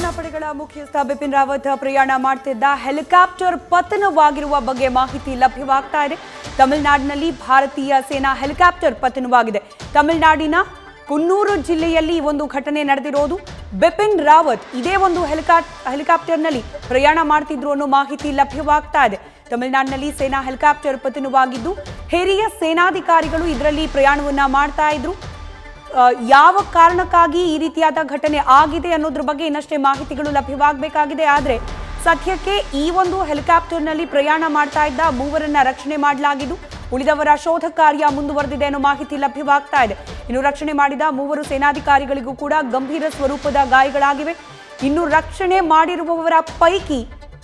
ಸೇನಾ ಪಡೆಗಳ ಮುಖ್ಯಸ್ಥ ಬಿಪಿನ್ ರಾವತ್ ಪ್ರಯಾಣ ಮಾಡ್ತಿದ್ದ ಹೆಲಿಕಾಪ್ಟರ್ ಪತನವಾಗಿರುವ ಬಗ್ಗೆ ಮಾಹಿತಿ ಲಭ್ಯವಾಗ್ತಾ ಇದೆ ತಮಿಳುನಾಡಿನಲ್ಲಿ ಭಾರತೀಯ ಸೇನಾ ಹೆಲಿಕಾಪ್ಟರ್ ಪತನವಾಗಿದೆ ತಮಿಳುನಾಡಿನ ಕುನ್ನೂರು ಜಿಲ್ಲೆಯಲ್ಲಿ ಈ ಒಂದು ಘಟನೆ ನಡೆದಿರೋದು ಬಿಪಿನ್ ರಾವತ್ ಇದೇ ಒಂದು ಹೆಲಿಕಾ ಹೆಲಿಕಾಪ್ಟರ್ನಲ್ಲಿ ಪ್ರಯಾಣ ಮಾಡ್ತಿದ್ರು ಅನ್ನೋ ಮಾಹಿತಿ ಲಭ್ಯವಾಗ್ತಾ ಇದೆ ತಮಿಳುನಾಡಿನಲ್ಲಿ ಸೇನಾ ಹೆಲಿಕಾಪ್ಟರ್ ಪತನವಾಗಿದ್ದು ಹಿರಿಯ ಸೇನಾಧಿಕಾರಿಗಳು ಇದರಲ್ಲಿ ಪ್ರಯಾಣವನ್ನ ಮಾಡ್ತಾ ಇದ್ರು ಆ, ಯಾವ ಕಾರಣಕ್ಕಾಗಿ ಈ ರೀತಿಯಾದ ಘಟನೆ ಆಗಿದೆ ಅನ್ನೋದ್ರ ಬಗ್ಗೆ ಇನ್ನಷ್ಟೇ ಮಾಹಿತಿಗಳು ಲಭ್ಯವಾಗಬೇಕಾಗಿದೆ ಆದರೆ ಸದ್ಯಕ್ಕೆ ಈ ಒಂದು ಹೆಲಿಕಾಪ್ಟರ್ನಲ್ಲಿ ಪ್ರಯಾಣ ಮಾಡ್ತಾ ಇದ್ದ ಮೂವರನ್ನ ರಕ್ಷಣೆ ಮಾಡಲಾಗಿದ್ದು ಉಳಿದವರ ಶೋಧ ಕಾರ್ಯ ಮುಂದುವರೆದಿದೆ ಅನ್ನೋ ಮಾಹಿತಿ ಲಭ್ಯವಾಗ್ತಾ ಇದೆ ಇನ್ನು ರಕ್ಷಣೆ ಮಾಡಿದ ಮೂವರು ಸೇನಾಧಿಕಾರಿಗಳಿಗೂ ಕೂಡ ಗಂಭೀರ ಸ್ವರೂಪದ ಗಾಯಗಳಾಗಿವೆ ಇನ್ನು ರಕ್ಷಣೆ ಮಾಡಿರುವವರ ಪೈಕಿ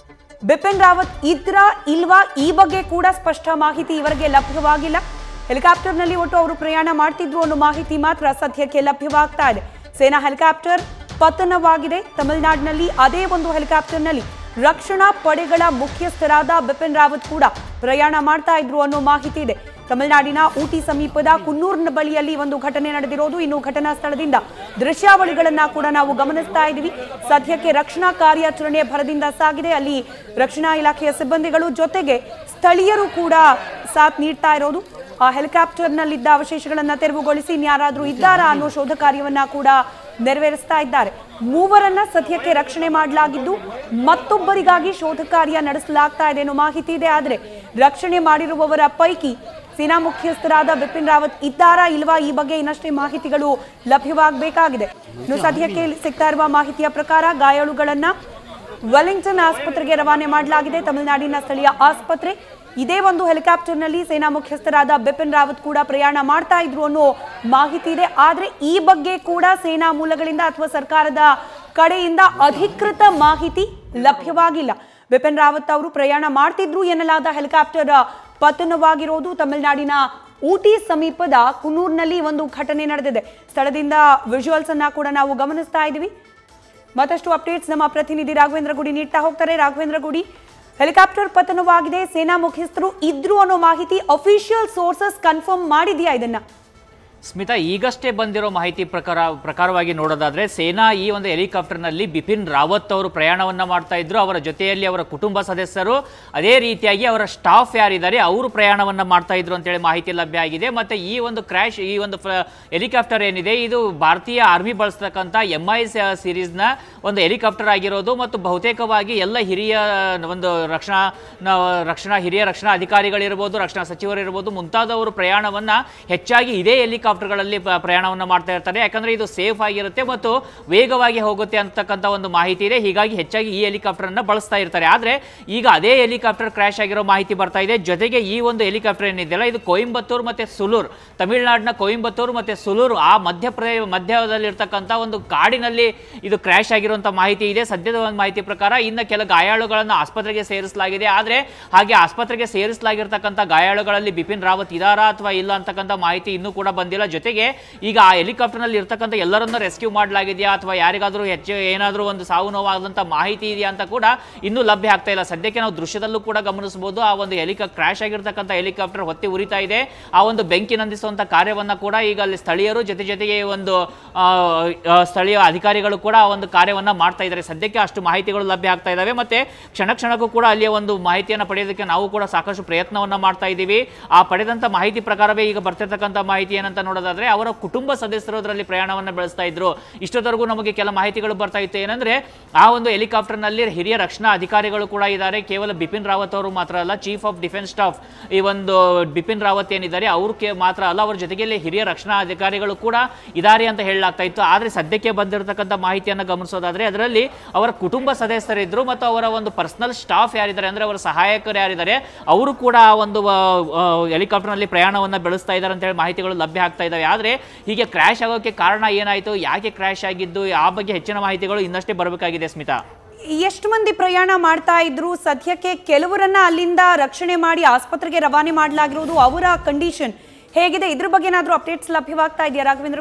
ಬಿಪಿನ್ ರಾವತ್ ಇದ್ರ ಇಲ್ವಾ ಈ ಬಗ್ಗೆ ಕೂಡ ಸ್ಪಷ್ಟ ಮಾಹಿತಿ ಇವರಿಗೆ ಲಭ್ಯವಾಗಿಲ್ಲ ಹೆಲಿಕಾಪ್ಟರ್ನಲ್ಲಿ ಒಟ್ಟು ಅವರು ಪ್ರಯಾಣ ಮಾಡ್ತಿದ್ರು ಅನ್ನೋ ಮಾಹಿತಿ ಮಾತ್ರ ಸದ್ಯಕ್ಕೆ ಲಭ್ಯವಾಗ್ತಾ ಇದೆ ಸೇನಾ ಹೆಲಿಕಾಪ್ಟರ್ ಪತನವಾಗಿದೆ ತಮಿಳುನಾಡಿನಲ್ಲಿ ಅದೇ ಒಂದು ಹೆಲಿಕಾಪ್ಟರ್ನಲ್ಲಿ ರಕ್ಷಣಾ ಪಡೆಗಳ ಮುಖ್ಯಸ್ಥರಾದ ಬಿಪಿನ್ ರಾವತ್ ಕೂಡ ಪ್ರಯಾಣ ಮಾಡ್ತಾ ಇದ್ರು ಅನ್ನೋ ಮಾಹಿತಿ ಇದೆ ತಮಿಳುನಾಡಿನ ಊಟಿ ಸಮೀಪದ ಕುನ್ನೂರ್ನ ಬಳಿಯಲ್ಲಿ ಒಂದು ಘಟನೆ ನಡೆದಿರೋದು ಇನ್ನು ಘಟನಾ ಸ್ಥಳದಿಂದ ದೃಶ್ಯಾವಳಿಗಳನ್ನ ಕೂಡ ನಾವು ಗಮನಿಸ್ತಾ ಇದ್ದೀವಿ ಸದ್ಯಕ್ಕೆ ರಕ್ಷಣಾ ಕಾರ್ಯಾಚರಣೆ ಭರದಿಂದ ಸಾಗಿದೆ ಅಲ್ಲಿ ರಕ್ಷಣಾ ಇಲಾಖೆಯ ಸಿಬ್ಬಂದಿಗಳು ಜೊತೆಗೆ ಸ್ಥಳೀಯರು ಕೂಡ ಸಾಥ್ ನೀಡ್ತಾ ಇರೋದು ಆ ಹೆಲಿಕಾಪ್ಟರ್ನಲ್ಲಿದ್ದ ಅವಶೇಷಗಳನ್ನ ತೆರವುಗೊಳಿಸಿ ಇನ್ಯಾರಾದ್ರೂ ಇದ್ದಾರಾ ಅನ್ನೋ ಶೋಧ ಕಾರ್ಯವನ್ನ ಕೂಡ ನೆರವೇರಿಸ್ತಾ ಇದ್ದಾರೆ ಮೂವರನ್ನ ಸದ್ಯಕ್ಕೆ ರಕ್ಷಣೆ ಮಾಡಲಾಗಿದ್ದು ಮತ್ತೊಬ್ಬರಿಗಾಗಿ ಶೋಧ ಕಾರ್ಯ ನಡೆಸಲಾಗ್ತಾ ಇದೆ ಅನ್ನೋ ಮಾಹಿತಿ ಇದೆ ಆದರೆ ರಕ್ಷಣೆ ಮಾಡಿರುವವರ ಪೈಕಿ ಸೇನಾ ಮುಖ್ಯಸ್ಥರಾದ ಬಿಪಿನ್ ರಾವತ್ ಇದ್ದಾರಾ ಇಲ್ವಾ ಈ ಬಗ್ಗೆ ಇನ್ನಷ್ಟೇ ಮಾಹಿತಿಗಳು ಲಭ್ಯವಾಗಬೇಕಾಗಿದೆ ಇನ್ನು ಸದ್ಯಕ್ಕೆ ಸಿಗ್ತಾ ಇರುವ ಮಾಹಿತಿಯ ಪ್ರಕಾರ ಗಾಯಾಳುಗಳನ್ನ ವೆಲ್ಲಿಂಗ್ಟನ್ ಆಸ್ಪತ್ರೆಗೆ ರವಾನೆ ಮಾಡಲಾಗಿದೆ ತಮಿಳುನಾಡಿನ ಸ್ಥಳೀಯ ಆಸ್ಪತ್ರೆ ಇದೇ ಒಂದು ಹೆಲಿಕಾಪ್ಟರ್ನಲ್ಲಿ ಸೇನಾ ಮುಖ್ಯಸ್ಥರಾದ ಬಿಪಿನ್ ರಾವತ್ ಕೂಡ ಪ್ರಯಾಣ ಮಾಡ್ತಾ ಇದ್ರು ಅನ್ನೋ ಮಾಹಿತಿ ಇದೆ ಆದ್ರೆ ಈ ಬಗ್ಗೆ ಕೂಡ ಸೇನಾ ಮೂಲಗಳಿಂದ ಅಥವಾ ಸರ್ಕಾರದ ಕಡೆಯಿಂದ ಅಧಿಕೃತ ಮಾಹಿತಿ ಲಭ್ಯವಾಗಿಲ್ಲ ಬಿಪಿನ್ ರಾವತ್ ಅವರು ಪ್ರಯಾಣ ಮಾಡ್ತಿದ್ರು ಎನ್ನಲಾದ ಹೆಲಿಕಾಪ್ಟರ್ ಪತನವಾಗಿರೋದು ತಮಿಳುನಾಡಿನ ಊಟಿ ಸಮೀಪದ ಕುನ್ನೂರ್ನಲ್ಲಿ ಒಂದು ಘಟನೆ ನಡೆದಿದೆ ಸ್ಥಳದಿಂದ ವಿಜುವಲ್ಸ್ ಅನ್ನ ಕೂಡ ನಾವು ಗಮನಿಸ್ತಾ ಇದ್ದೀವಿ ಮತ್ತಷ್ಟು ಅಪ್ಡೇಟ್ಸ್ ನಮ್ಮ ಪ್ರತಿನಿಧಿ ರಾಘವೇಂದ್ರ ಗುಡಿ ನೀಡ್ತಾ ಹೋಗ್ತಾರೆ ರಾಘವೇಂದ್ರ ಗುಡಿ ಹೆಲಿಕಾಪ್ಟರ್ ಪತನವಾಗಿದೆ ಸೇನಾ ಮುಖ್ಯಸ್ಥರು ಇದ್ರು ಅನ್ನೋ ಮಾಹಿತಿ ಅಫಿಷಿಯಲ್ ಸೋರ್ಸಸ್ ಕನ್ಫರ್ಮ್ ಮಾಡಿದ್ಯಾ ಇದನ್ನ ಸ್ಮಿತಾ ಈಗಷ್ಟೇ ಬಂದಿರೋ ಮಾಹಿತಿ ಪ್ರಕಾರ ಪ್ರಕಾರವಾಗಿ ನೋಡೋದಾದ್ರೆ ಸೇನಾ ಈ ಒಂದು ಹೆಲಿಕಾಪ್ಟರ್ನಲ್ಲಿ ಬಿಪಿನ್ ರಾವತ್ ಅವರು ಪ್ರಯಾಣವನ್ನ ಮಾಡ್ತಾ ಇದ್ರು ಅವರ ಜೊತೆಯಲ್ಲಿ ಅವರ ಕುಟುಂಬ ಸದಸ್ಯರು ಅದೇ ರೀತಿಯಾಗಿ ಅವರ ಸ್ಟಾಫ್ ಯಾರಿದ್ದಾರೆ ಅವರು ಪ್ರಯಾಣವನ್ನ ಮಾಡ್ತಾ ಇದ್ರು ಅಂತೇಳಿ ಮಾಹಿತಿ ಲಭ್ಯ ಆಗಿದೆ ಮತ್ತೆ ಈ ಒಂದು ಕ್ರ್ಯಾಶ್ ಈ ಒಂದು ಹೆಲಿಕಾಪ್ಟರ್ ಏನಿದೆ ಇದು ಭಾರತೀಯ ಆರ್ಮಿ ಬಳಸ್ತಕ್ಕಂಥ ಎಂ ಐ ಸಿರೀಸ್ನ ಒಂದು ಹೆಲಿಕಾಪ್ಟರ್ ಆಗಿರೋದು ಮತ್ತು ಬಹುತೇಕವಾಗಿ ಎಲ್ಲ ಹಿರಿಯ ಒಂದು ರಕ್ಷಣಾ ನ- ರಕ್ಷಣಾ ಹಿರಿಯ ರಕ್ಷಣಾ ಅಧಿಕಾರಿಗಳಿರ್ಬೋದು ರಕ್ಷಣಾ ಸಚಿವರಿರ್ಬೋದು ಮುಂತಾದವರು ಪ್ರಯಾಣವನ್ನ ಹೆಚ್ಚಾಗಿ ಇದೇ ಹೆಲಿಕಾಪ್ಟರ್ಗಳಲ್ಲಿ ಪ- ಪ್ರಯಾಣವನ್ನ ಮಾಡ್ತಾ ಇರ್ತಾರೆ ಯಾಕಂದ್ರೆ ಇದು ಸೇಫ್ ಆಗಿರುತ್ತೆ ಮತ್ತು ವೇಗವಾಗಿ ಹೋಗುತ್ತೆ ಅಂತಕ್ಕಂಥ ಒಂದು ಮಾಹಿತಿ ಇದೆ ಹೀಗಾಗಿ ಹೆಚ್ಚಾಗಿ ಈ ಹೆಲಿಕಾಪ್ಟರ್ ಅನ್ನ ಬಳಸ್ತಾ ಇರ್ತಾರೆ ಆದ್ರೆ ಈಗ ಅದೇ ಹೆಲಿಕಾಪ್ಟರ್ ಕ್ರಾಶ್ ಆಗಿರೋ ಮಾಹಿತಿ ಬರ್ತಾ ಇದೆ ಜೊತೆಗೆ ಈ ಒಂದು ಹೆಲಿಕಾಪ್ಟರ್ ಏನಿದೆಯಲ್ಲ ಇದು ಕೊಯಂಬತ್ತೂರು ಮತ್ತೆ ಸುಲೂರ್ ತಮಿಳುನಾಡಿನ ಕೊಯಂಬತ್ತೂರು ಮತ್ತೆ ಸುಲೂರು ಆ ಮಧ್ಯಪ್ರದೇ ಮಧ್ಯದಲ್ಲಿರ್ತಕ್ಕಂಥ ಒಂದು ಕಾಡಿನಲ್ಲಿ ಇದು ಕ್ರ್ಯಾಶ್ ಆಗಿರುವಂಥ ಮಾಹಿತಿ ಇದೆ ಸದ್ಯದ ಒಂದು ಮಾಹಿತಿ ಪ್ರಕಾರ ಇನ್ನು ಕೆಲ ಗಾಯಾಳುಗಳನ್ನು ಆಸ್ಪತ್ರೆಗೆ ಸೇರಿಸಲಾಗಿದೆ ಆದರೆ ಹಾಗೆ ಆಸ್ಪತ್ರೆಗೆ ಸೇರಿಸಲಾಗಿರ್ತಕ್ಕಂಥ ಗಾಯಾಳುಗಳಲ್ಲಿ ಬಿಪಿನ್ ರಾವತ್ ಇದಾರಾ ಅಥವಾ ಇಲ್ಲ ಅಂತಕ್ಕಂಥ ಮಾಹಿತಿ ಇನ್ನೂ ಕೂಡ ಬಂದಿಲ್ಲ ಜೊತೆಗೆ ಈಗ ಆ ಹೆಲಿಕಾಪ್ಟರ್ನಲ್ಲಿ ಇರ್ತಕ್ಕಂಥ ಎಲ್ಲರನ್ನ ರೆಸ್ಕ್ಯೂ ಮಾಡಲಾಗಿದೆಯಾ ಅಥವಾ ಯಾರಿಗಾದರೂ ಹೆಚ್ಚು ಏನಾದರೂ ಒಂದು ಸಾವು ನೋವಾದಂಥ ಮಾಹಿತಿ ಇದೆಯಾ ಅಂತ ಕೂಡ ಇನ್ನೂ ಲಭ್ಯ ಆಗ್ತಾ ಇಲ್ಲ ಸದ್ಯಕ್ಕೆ ನಾವು ದೃಶ್ಯದಲ್ಲೂ ಕೂಡ ಗಮನಿಸಬಹುದು ಆ ಒಂದು ಹೆಲಿಕಾ ಕ್ರಾಶ್ ಆಗಿರ್ತಕ್ಕಂಥ ಹೆಲಿಕಾಪ್ಟರ್ ಹೊತ್ತಿ ಉರಿತಾ ಇದೆ ಆ ಒಂದು ಬೆಂಕಿ ನಂದಿಸುವಂಥ ಕಾರ್ಯವನ್ನ ಕೂಡ ಈಗ ಅಲ್ಲಿ ಸ್ಥಳೀಯರು ಜೊತೆ ಜೊತೆಗೆ ಒಂದು ಆ, ಆ, ಸ್ಥಳೀಯ ಅಧಿಕಾರಿಗಳು ಕೂಡ ಆ ಒಂದು ಕಾರ್ಯವನ್ನ ಮಾಡ್ತಾ ಇದ್ದಾರೆ ಸದ್ಯಕ್ಕೆ ಅಷ್ಟು ಮಾಹಿತಿಗಳು ಲಭ್ಯ ಆಗ್ತಾ ಇದ್ದಾವೆ ಮತ್ತೆ ಕ್ಷಣ ಕ್ಷಣಕ್ಕೂ ಕೂಡ ಅಲ್ಲಿಯ ಒಂದು ಮಾಹಿತಿಯನ್ನು ಪಡೆಯೋದಕ್ಕೆ ನಾವು ಕೂಡ ಸಾಕಷ್ಟು ಪ್ರಯತ್ನವನ್ನ ಮಾಡ್ತಾ ಇದ್ದೀವಿ ಆ ಪಡೆದಂತ ಮಾಹಿತಿ ಪ್ರಕಾರವೇ ಈಗ ಬರ್ತಿರ್ತಕ್ಕಂಥ ಮಾಹಿತಿ ಏನಂತ ನೋಡೋದಾದ್ರೆ ಅವರ ಕುಟುಂಬ ಸದಸ್ಯರು ಅದರಲ್ಲಿ ಪ್ರಯಾಣವನ್ನ ಬೆಳೆಸ್ತಾ ಇದ್ರು ಇಷ್ಟೊತ್ತವರೆಗೂ ನಮಗೆ ಕೆಲ ಮಾಹಿತಿಗಳು ಬರ್ತಾ ಇತ್ತು ಏನಂದ್ರೆ ಆ ಒಂದು ಹೆಲಿಕಾಪ್ಟರ್ನಲ್ಲಿ ಹಿರಿಯ ರಕ್ಷಣಾ ಅಧಿಕಾರಿಗಳು ಕೂಡ ಇದ್ದಾರೆ ಕೇವಲ ಬಿಪಿನ್ ರಾವತ್ ಅವರು ಮಾತ್ರ ಅಲ್ಲ ಚೀಫ್ ಆಫ್ ಡಿಫೆನ್ಸ್ ಸ್ಟಾಫ್ ಈ ಒಂದು ಬಿಪಿನ್ ರಾವತ್ ಏನಿದ್ದಾರೆ ಅವರು ಕೆ ಮಾತ್ರ ಅಲ್ಲ ಅವರ ಜೊತೆಗೆ ಹಿರಿಯ ರಕ್ಷಣಾ ಅಧಿಕಾರಿಗಳು ಕೂಡ ಇದ್ದಾರೆ ಅಂತ ಹೇಳಲಾಗ್ತಾ ಇತ್ತು ಆದ್ರೆ ಸದ್ಯಕ್ಕೆ ಬಂದಿರತಕ್ಕಂಥ ಮಾಹಿತಿಯನ್ನು ಗಮನಿಸೋದಾದ್ರೆ ಅದರಲ್ಲಿ ಅವರ ಕುಟುಂಬ ಸದಸ್ಯರಿದ್ರು ಮತ್ತು ಅವರ ಒಂದು ಪರ್ಸನಲ್ ಸ್ಟಾಫ್ ಯಾರಿದ್ದಾರೆ ಅಂದ್ರೆ ಅವರ ಸಹಾಯಕರು ಯಾರಿದ್ದಾರೆ ಅವರು ಕೂಡ ಆ ಒಂದು ಹೆಲಿಕಾಪ್ಟರ್ನಲ್ಲಿ ಪ್ರಯಾಣವನ್ನ ಬೆಳೆಸ್ತಾ ಇದ್ದಾರೆ ಅಂತ ಹೇಳಿ ಮಾಹಿತಿಗಳು ಲಭ್ಯ ಆಗ್ತಾ ಇದ್ದಾವೆ ಆದ್ರೆ ಹೀಗೆ ಕ್ರ್ಯಾಶ್ ಆಗೋಕೆ ಕಾರಣ ಏನಾಯಿತು ಯಾಕೆ ಕ್ರ್ಯಾಶ್ ಆಗಿದ್ದು ಆ ಬಗ್ಗೆ ಹೆಚ್ಚಿನ ಮಾಹಿತಿಗಳು ಇನ್ನಷ್ಟೇ ಬರಬೇಕಾಗಿದೆ ಸ್ಮಿತಾ ಎಷ್ಟು ಮಂದಿ ಪ್ರಯಾಣ ಮಾಡ್ತಾ ಇದ್ರು ಸದ್ಯಕ್ಕೆ ಕೆಲವರನ್ನ ಅಲ್ಲಿಂದ ರಕ್ಷಣೆ ಮಾಡಿ ಆಸ್ಪತ್ರೆಗೆ ರವಾನೆ ಮಾಡಲಾಗಿರೋದು ಅವರ ಕಂಡೀಷನ್ ಹೇಗಿದೆ ಇದ್ರ ಬಗ್ಗೆ ಏನಾದರೂ ಅಪ್ಡೇಟ್ಸ್ ಲಭ್ಯವಾಗ್ತಾ ಇದೆಯಾ ರಾಘವೇಂದ್ರ ಗುಡಿ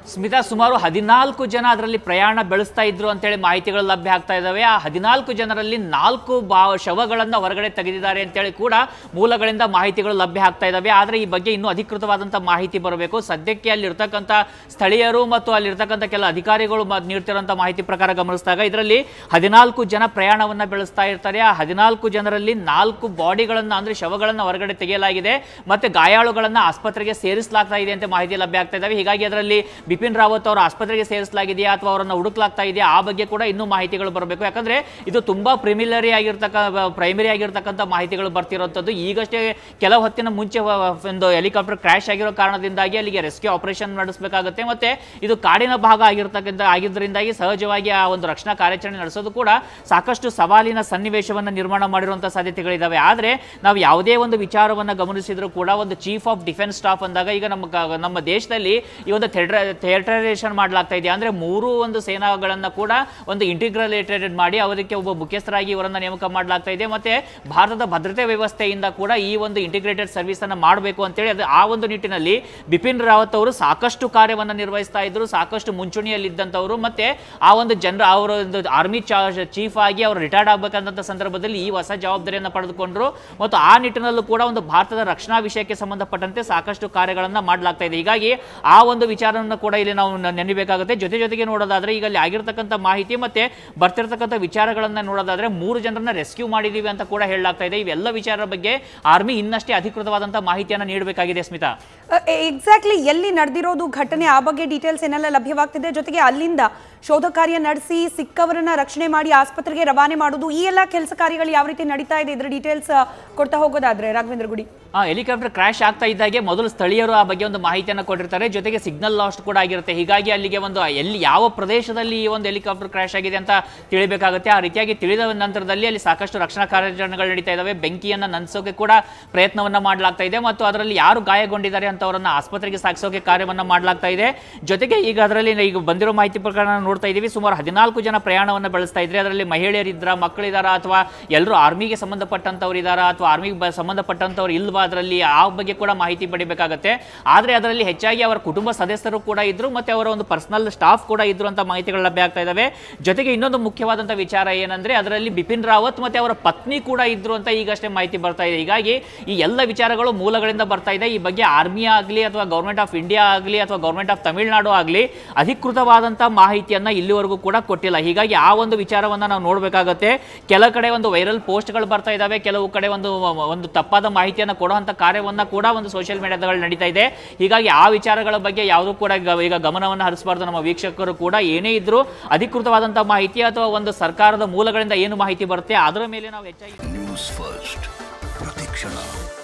ಸ್ಮಿತಾ ಸುಮಾರು ಹದಿನಾಲ್ಕು ಜನ ಅದರಲ್ಲಿ ಪ್ರಯಾಣ ಬೆಳೆಸ್ತಾ ಇದ್ರು ಅಂತೇಳಿ ಮಾಹಿತಿಗಳು ಲಭ್ಯ ಆಗ್ತಾ ಇದ್ದಾವೆ ಆ ಹದಿನಾಲ್ಕು ಜನರಲ್ಲಿ ನಾಲ್ಕು ಬಾ ಶವಗಳನ್ನು ಹೊರಗಡೆ ತೆಗೆದಿದ್ದಾರೆ ಅಂತೇಳಿ ಕೂಡ ಮೂಲಗಳಿಂದ ಮಾಹಿತಿಗಳು ಲಭ್ಯ ಆಗ್ತಾ ಇದ್ದಾವೆ ಆದರೆ ಈ ಬಗ್ಗೆ ಇನ್ನೂ ಅಧಿಕೃತವಾದಂಥ ಮಾಹಿತಿ ಬರಬೇಕು ಸದ್ಯಕ್ಕೆ ಅಲ್ಲಿರ್ತಕ್ಕಂಥ ಸ್ಥಳೀಯರು ಮತ್ತು ಅಲ್ಲಿರ್ತಕ್ಕಂಥ ಕೆಲ ಅಧಿಕಾರಿಗಳು ಮ- ನೀಡ್ತಿರೋಂಥ ಮಾಹಿತಿ ಪ್ರಕಾರ ಗಮನಿಸಿದಾಗ ಇದರಲ್ಲಿ ಹದಿನಾಲ್ಕು ಜನ ಪ್ರಯಾಣವನ್ನು ಬೆಳೆಸ್ತಾ ಇರ್ತಾರೆ ಆ ಹದಿನಾಲ್ಕು ಜನರಲ್ಲಿ ನಾಲ್ಕು ಬಾಡಿಗಳನ್ನು ಅಂದರೆ ಶವಗಳನ್ನು ಹೊರಗಡೆ ತೆಗೆಯಲಾಗಿದೆ ಮತ್ತೆ ಗಾಯಾಳುಗಳನ್ನು ಆಸ್ಪತ್ರೆಗೆ ಸೇರಿಸಲಾಗ್ತಾ ಇದೆ ಅಂತ ಮಾಹಿತಿ ಲಭ್ಯ ಆಗ್ತಾ ಇದ್ದಾವೆ ಹೀಗಾಗಿ ಅದರಲ್ಲಿ ಬಿಪಿನ್ ರಾವತ್ ಅವರ ಆಸ್ಪತ್ರೆಗೆ ಸೇರಿಸಲಾಗಿದೆಯಾ ಅಥವಾ ಅವರನ್ನು ಹುಡುಕ್ಲಾಗ್ತಾ ಇದೆಯಾ ಆ ಬಗ್ಗೆ ಕೂಡ ಇನ್ನೂ ಮಾಹಿತಿಗಳು ಬರಬೇಕು ಯಾಕಂದ್ರೆ ಇದು ತುಂಬಾ ಪ್ರಿಮಿಲರಿ ಆಗಿರ್ತಕ್ಕ ಪ್ರೈಮರಿ ಆಗಿರ್ತಕ್ಕಂಥ ಮಾಹಿತಿಗಳು ಬರ್ತಿರೋಂಥದ್ದು ಈಗಷ್ಟೇ ಕೆಲವು ಹೊತ್ತಿನ ಮುಂಚೆ ವ- ವ- ಒಂದು ಹೆಲಿಕಾಪ್ಟರ್ ಕ್ರ್ಯಾಶ್ ಆಗಿರೋ ಕಾರಣದಿಂದಾಗಿ ಅಲ್ಲಿಗೆ ರೆಸ್ಕ್ಯೂ ಆಪರೇಷನ್ ನಡೆಸಬೇಕಾಗುತ್ತೆ ಮತ್ತೆ ಇದು ಕಾಡಿನ ಭಾಗ ಆಗಿರ್ತಕ್ಕಂಥ ಆಗಿದ್ದರಿಂದಾಗಿ ಸಹಜವಾಗಿ ಆ ಒಂದು ರಕ್ಷಣಾ ಕಾರ್ಯಾಚರಣೆ ನಡೆಸೋದು ಕೂಡ ಸಾಕಷ್ಟು ಸವಾಲಿನ ಸನ್ನಿವೇಶವನ್ನು ನಿರ್ಮಾಣ ಮಾಡಿರುವಂಥ ಸಾಧ್ಯತೆಗಳಿದ್ದಾವೆ ಆದರೆ ನಾವು ಯಾವುದೇ ಒಂದು ವಿಚಾರವನ್ನು ಗಮನಿಸಿದ್ರು ಕೂಡ ಒಂದು ಚೀಫ್ ಆಫ್ ಡಿಫೆನ್ಸ್ ಸ್ಟಾಫ್ ಅಂದಾಗ ಈಗ ನಮ್ಮ ಕ- ನಮ್ಮ ದೇಶದಲ್ಲಿ ಈ ಒಂದು ಥಿಯೇಟರೈಸೇಷನ್ ಮಾಡಲಾಗ್ತಾ ಇದೆ ಅಂದ್ರೆ ಮೂರು ಒಂದು ಸೇನಾಗಳನ್ನ ಕೂಡ ಒಂದು ಇಂಟಿಗ್ರಲೇಟೆಡ್ ಮಾಡಿ ಅವರಿಗೆ ಒಬ್ಬ ಮುಖ್ಯಸ್ಥರಾಗಿ ಇವರನ್ನ ನೇಮಕ ಮಾಡಲಾಗ್ತಾ ಇದೆ ಮತ್ತೆ ಭಾರತದ ಭದ್ರತೆ ವ್ಯವಸ್ಥೆಯಿಂದ ಕೂಡ ಈ ಒಂದು ಇಂಟಿಗ್ರೇಟೆಡ್ ಸರ್ವಿಸ್ ಅನ್ನ ಮಾಡಬೇಕು ಅಂತೇಳಿ ಅದು ಆ ಒಂದು ನಿಟ್ಟಿನಲ್ಲಿ ಬಿಪಿನ್ ರಾವತ್ ಅವರು ಸಾಕಷ್ಟು ಕಾರ್ಯವನ್ನು ನಿರ್ವಹಿಸ್ತಾ ಇದ್ರು ಸಾಕಷ್ಟು ಮುಂಚೂಣಿಯಲ್ಲಿದ್ದಂಥವ್ರು ಮತ್ತೆ ಆ ಒಂದು ಜನರ ಅವರ ಒಂದು ಆರ್ಮಿ ಚೀಫ್ ಆಗಿ ಅವರು ರಿಟೈರ್ಡ್ ಆಗಬೇಕಂತ ಸಂದರ್ಭದಲ್ಲಿ ಈ ಹೊಸ ಜವಾಬ್ದಾರಿಯನ್ನು ಪಡೆದುಕೊಂಡ್ರು ಮತ್ತು ಆ ನಿಟ್ಟಿನಲ್ಲೂ ಕೂಡ ಒಂದು ಭಾರತದ ರಕ್ಷಣಾ ವಿಷಯಕ್ಕೆ ಸಂಬಂಧಪಟ್ಟಂತೆ ಸಾಕಷ್ಟು ಕಾರ್ಯಗಳನ್ನು ಮಾಡಲಾಗ್ತಾ ಇದೆ ಹೀಗಾಗಿ ಆ ಒಂದು ವಿಚಾರವನ್ನು ಕೂಡ ಇಲ್ಲಿ ನಾವು ನ- ನೆನಬೇಕಾಗುತ್ತೆ ಜೊತೆ ಜೊತೆಗೆ ನೋಡೋದಾದ್ರೆ ಈಗ ಅಲ್ಲಿ ಆಗಿರ್ತಕ್ಕಂಥ ಮಾಹಿತಿ ಮತ್ತೆ ಬರ್ತಿರ್ತಕ್ಕಂಥ ವಿಚಾರಗಳನ್ನ ನೋಡೋದಾದ್ರೆ ಮೂರು ಜನರನ್ನ ರೆಸ್ಕ್ಯೂ ಮಾಡಿದೀವಿ ಅಂತ ಕೂಡ ಹೇಳಲಾಗ್ತಾ ಇದೆ ಇವೆಲ್ಲ ವಿಚಾರದ ಬಗ್ಗೆ ಆರ್ಮಿ ಇನ್ನಷ್ಟೇ ಅಧಿಕೃತವಾದಂಥ ಮಾಹಿತಿಯನ್ನು ನೀಡಬೇಕಾಗಿದೆ ಸ್ಮಿತಾ ಎಕ್ಸಾಕ್ಟ್ಲಿ ಎಲ್ಲಿ ನಡೆದಿರೋದು ಘಟನೆ ಆ ಬಗ್ಗೆ ಡೀಟೇಲ್ಸ್ ಏನೆಲ್ಲ ಲಭ್ಯವಾಗ್ತಿದೆ ಜೊತೆಗೆ ಅಲ್ಲಿಂದ ಶೋಧ ಕಾರ್ಯ ನಡೆಸಿ ಸಿಕ್ಕವರನ್ನ ರಕ್ಷಣೆ ಮಾಡಿ ಆಸ್ಪತ್ರೆಗೆ ರವಾನೆ ಮಾಡೋದು ಈ ಎಲ್ಲ ಕೆಲಸ ಕಾರ್ಯಗಳು ಯಾವ ರೀತಿ ನಡೀತಾ ಇದೆ ಇದ್ರ ಡೀಟೇಲ್ಸ್ ಕೊಡ್ತಾ ಹೋಗೋದಾದ್ರೆ ರಾಘವೇಂದ್ರ ಗುಡಿ ಆ ಹೆಲಿಕಾಪ್ಟರ್ ಕ್ರ್ಯಾಶ್ ಆಗ್ತಾ ಇದ್ದಾಗೆ ಮೊದಲು ಸ್ಥಳೀಯರು ಆ ಬಗ್ಗೆ ಒಂದು ಮಾಹಿತಿಯನ್ನು ಕೊಟ್ಟಿರ್ತಾರೆ ಜೊತೆಗೆ ಸಿಗ್ನಲ್ ಲಾಸ್ಟ್ ಕೂಡ ಆಗಿರುತ್ತೆ ಹೀಗಾಗಿ ಅಲ್ಲಿಗೆ ಒಂದು ಎಲ್ಲಿ ಯಾವ ಪ್ರದೇಶದಲ್ಲಿ ಈ ಒಂದು ಹೆಲಿಕಾಪ್ಟರ್ ಕ್ರ್ಯಾಶ್ ಆಗಿದೆ ಅಂತ ತಿಳಿಬೇಕಾಗುತ್ತೆ ಆ ರೀತಿಯಾಗಿ ತಿಳಿದ ನಂತರದಲ್ಲಿ ಅಲ್ಲಿ ಸಾಕಷ್ಟು ರಕ್ಷಣಾ ಕಾರ್ಯಾಚರಣೆಗಳು ನಡೀತಾ ಇದ್ದಾವೆ ಬೆಂಕಿಯನ್ನು ನಂದಿಸೋಕೆ ಕೂಡ ಪ್ರಯತ್ನವನ್ನ ಮಾಡಲಾಗ್ತಾ ಇದೆ ಮತ್ತು ಅದರಲ್ಲಿ ಯಾರು ಗಾಯಗೊಂಡಿದ್ದಾರೆ ಅಂತ ಅವರನ್ನ ಆಸ್ಪತ್ರೆಗೆ ಸಾಗಿಸೋಕೆ ಕಾರ್ಯವನ್ನ ಮಾಡಲಾಗ್ತಾ ಇದೆ ಜೊತೆಗೆ ಈಗ ಅದರಲ್ಲಿ ಈಗ ಬಂದಿರೋ ಮಾಹಿತಿ ಪ್ರಕಾರ ನಾವು ನೋಡ್ತಾ ಇದ್ದೀವಿ ಸುಮಾರು ಹದಿನಾಲ್ಕು ಜನ ಪ್ರಯಾಣವನ್ನು ಬೆಳೆಸ್ತಾ ಇದ್ರೆ ಅದರಲ್ಲಿ ಮಹಿಳೆಯರಿದ್ರ ಮಕ್ಕಳಿದಾರ ಅಥವಾ ಎಲ್ಲರೂ ಆರ್ಮಿಗೆ ಸಂಬಂಧಪಟ್ಟಂತವ್ರು ಇದಾರಾ ಅಥವಾ ಆರ್ಮಿಗೆ ಬ- ಸಂಬಂಧಪಟ್ಟಂತವ್ರು ಇಲ್ವಾ ಅದರಲ್ಲಿ ಆ ಬಗ್ಗೆ ಕೂಡ ಮಾಹಿತಿ ಪಡಿಬೇಕಾಗತ್ತೆ ಆದರೆ ಅದರಲ್ಲಿ ಹೆಚ್ಚಾಗಿ ಅವರ ಕುಟುಂಬ ಸದಸ್ಯರು ಕೂಡ ಇದ್ರು ಮತ್ತೆ ಅವರ ಒಂದು ಪರ್ಸನಲ್ ಸ್ಟಾಫ್ ಕೂಡ ಇದ್ರು ಅಂತ ಮಾಹಿತಿಗಳು ಲಭ್ಯ ಆಗ್ತಾ ಇದಾವೆ ಜೊತೆಗೆ ಇನ್ನೊಂದು ಮುಖ್ಯವಾದಂಥ ವಿಚಾರ ಏನಂದ್ರೆ ಅದರಲ್ಲಿ ಬಿಪಿನ್ ರಾವತ್ ಮತ್ತೆ ಅವರ ಪತ್ನಿ ಕೂಡ ಇದ್ರು ಅಂತ ಈಗಷ್ಟೇ ಮಾಹಿತಿ ಬರ್ತಾ ಇದೆ ಹೀಗಾಗಿ ಈ ಎಲ್ಲ ವಿಚಾರಗಳು ಮೂಲಗಳಿಂದ ಬರ್ತಾ ಇದೆ ಈ ಬಗ್ಗೆ ಆರ್ಮಿ ಆಗಲಿ ಅಥವಾ ಗೌರ್ಮೆಂಟ್ ಆಫ್ ಇಂಡಿಯಾ ಆಗಲಿ ಅಥವಾ ಗೌರ್ಮೆಂಟ್ ಆಫ್ ತಮಿಳುನಾಡು ಆಗಲಿ ಅಧಿಕೃತವಾದಂಥ ಮಾಹಿತಿಯನ್ನ ಇಲ್ಲಿವರೆಗೂ ಕೂಡ ಕೊಟ್ಟಿಲ್ಲ ಹೀಗಾಗಿ ಆ ಒಂದು ವಿಚಾರವನ್ನ ನಾವು ನೋಡಬೇಕಾಗತ್ತೆ ಕೆಲ ಕಡೆ ಒಂದು ವೈರಲ್ ಪೋಸ್ಟ್ಗಳು ಬರ್ತಾ ಇದಾವೆ ಕೆಲವು ಕಡೆ ಒಂದು ಒಂದು ತಪ್ಪಾದ ಮಾಹಿತಿಯನ್ನು ಕೊಡುವಂಥ ಕಾರ್ಯವನ್ನ ಕೂಡ ಒಂದು ಸೋಷಿಯಲ್ ಮೀಡಿಯಾದಲ್ಲಿ ನಡೀತಾ ಇದೆ ಹೀಗಾಗಿ ಆ ವಿಚಾರಗಳ ಬಗ್ಗೆ ಯಾವುದೂ ಕೂಡ ಗ- ಈಗ ಗಮನವನ್ನು ಹರಿಸಬಾರ್ದು ನಮ್ಮ ವೀಕ್ಷಕರು ಕೂಡ ಏನೇ ಇದ್ರೂ ಅಧಿಕೃತವಾದಂಥ ಮಾಹಿತಿ ಅಥವಾ ಒಂದು ಸರ್ಕಾರದ ಮೂಲಗಳಿಂದ ಏನು ಮಾಹಿತಿ ಬರುತ್ತೆ ಅದರ ಮೇಲೆ ನಾವು ಹೆಚ್ಚಾಗಿ ನ್ಯೂಸ್ ಫಸ್ಟ್ ಪ್ರತಿಕ್ಷಣ